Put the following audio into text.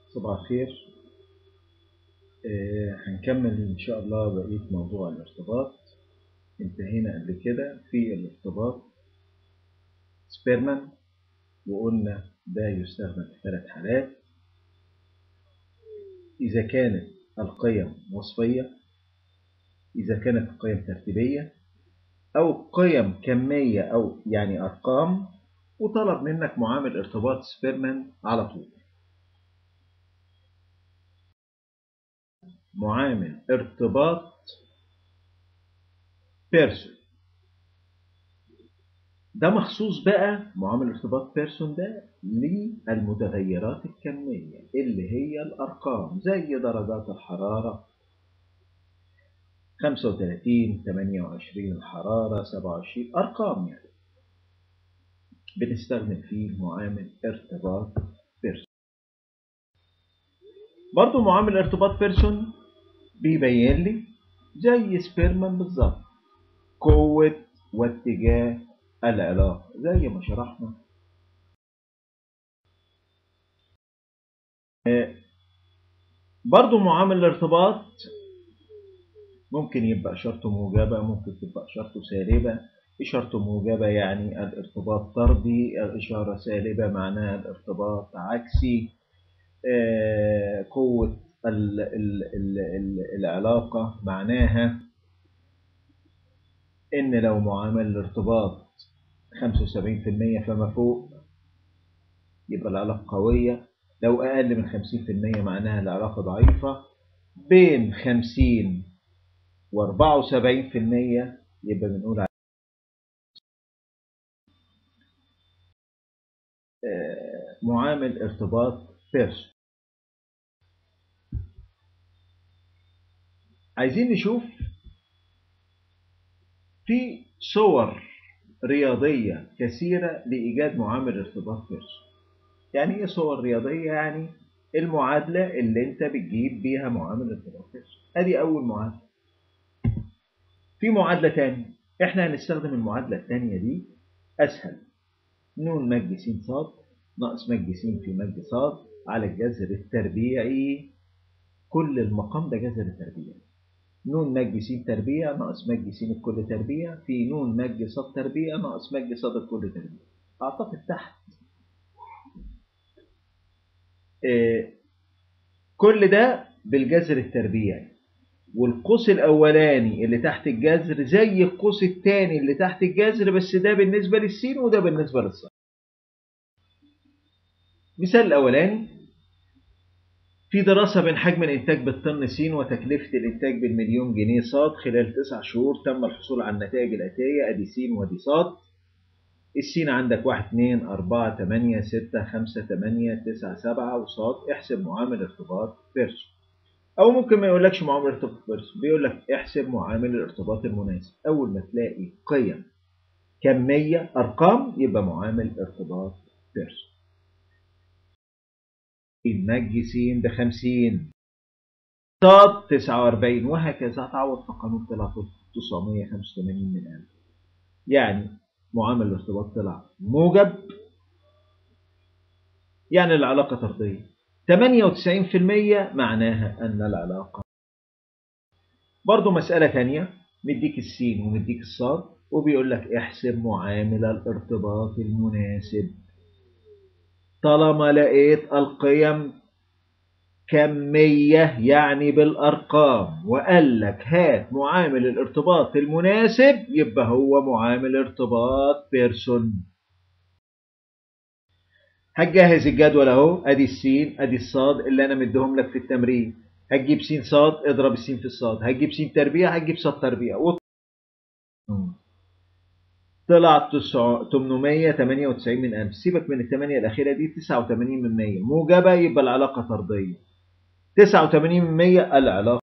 صباح الخير آه هنكمل إن شاء الله بقية موضوع الارتباط انتهينا قبل كده في الارتباط سبيرمان وقلنا ده يستخدم في ثلاث حالات إذا كانت القيم وصفية إذا كانت القيم ترتيبية أو قيم كمية أو يعني أرقام وطلب منك معامل ارتباط سبيرمان على طول معامل ارتباط بيرسون ده مخصوص بقى معامل ارتباط بيرسون ده للمتغيرات الكمية اللي هي الأرقام زي درجات الحرارة 35 28 الحرارة 27 أرقام يعني بنستخدم فيه معامل ارتباط بيرسون برضو معامل ارتباط بيرسون بيبين لي زي سبيرمان بالظبط قوة واتجاه العلاقة زي ما شرحنا برضو معامل الارتباط ممكن يبقى إشارته موجبة ممكن تبقى إشارته سالبة إشارته موجبة يعني الارتباط طردي إشارة سالبة معناها الارتباط عكسي قوة ال ال ال ال العلاقة معناها إن لو معامل الارتباط 75% فما فوق يبقى العلاقة قوية لو أقل من 50% معناها العلاقة ضعيفة بين 50 و 74% يبقى بنقول معامل ارتباط بيرسون عايزين نشوف في صور رياضية كثيرة لإيجاد معامل ارتباط بيرسون يعني إيه صور رياضية؟ يعني المعادلة اللي أنت بتجيب بيها معامل ارتباط بيرسون أدي أول معادلة في معادلة تانية إحنا هنستخدم المعادلة التانية دي أسهل نون مج س ص ناقص مج س في مج ص على الجذر التربيعي كل المقام ده جذر تربيعي نون مج س تربيع ناقص مج س الكل تربيع في نون مج ص تربيع ناقص مج ص الكل تربيع أعتقد تحت إيه كل ده بالجذر التربيعي والقوس الأولاني اللي تحت الجذر زي القوس الثاني اللي تحت الجذر بس ده بالنسبة للسين وده بالنسبة للصاد مثال الأولاني في دراسة بين حجم الإنتاج بالطن س وتكلفة الإنتاج بالمليون جنيه صاد خلال تسع شهور تم الحصول على النتائج الآتية أدي س ودي صاد السين عندك 1 2 4 8 6 5 8 9 7 وصاد احسب معامل ارتباط بيرسون أو ممكن ما يقولكش معامل ارتباط بيرسون بيقول لك احسب معامل الارتباط المناسب أول ما تلاقي قيم كمية أرقام يبقى معامل ارتباط بيرسون المج س ب 50 صاد 49 وهكذا تعوض في قانون طلع 985 من 1000 يعني معامل الارتباط طلع موجب يعني العلاقة طردية 98% معناها أن العلاقة برضو مسألة تانية مديك السين ومديك الصاد وبيقول لك احسب معامل الارتباط المناسب طالما لقيت القيم كمية يعني بالأرقام وقال لك هات معامل الارتباط المناسب يبقى هو معامل ارتباط بيرسون هتجهز الجدول اهو ادي السين ادي الصاد اللي انا مديهم لك في التمرين هتجيب س صاد اضرب السين في الصاد هتجيب س تربيع هتجيب صاد تربيع و... طلع 898 من 1000 سيبك من الثمانية الأخيرة دي 89 من 100 موجبة يبقى العلاقة طردية 89 من 100 العلاقة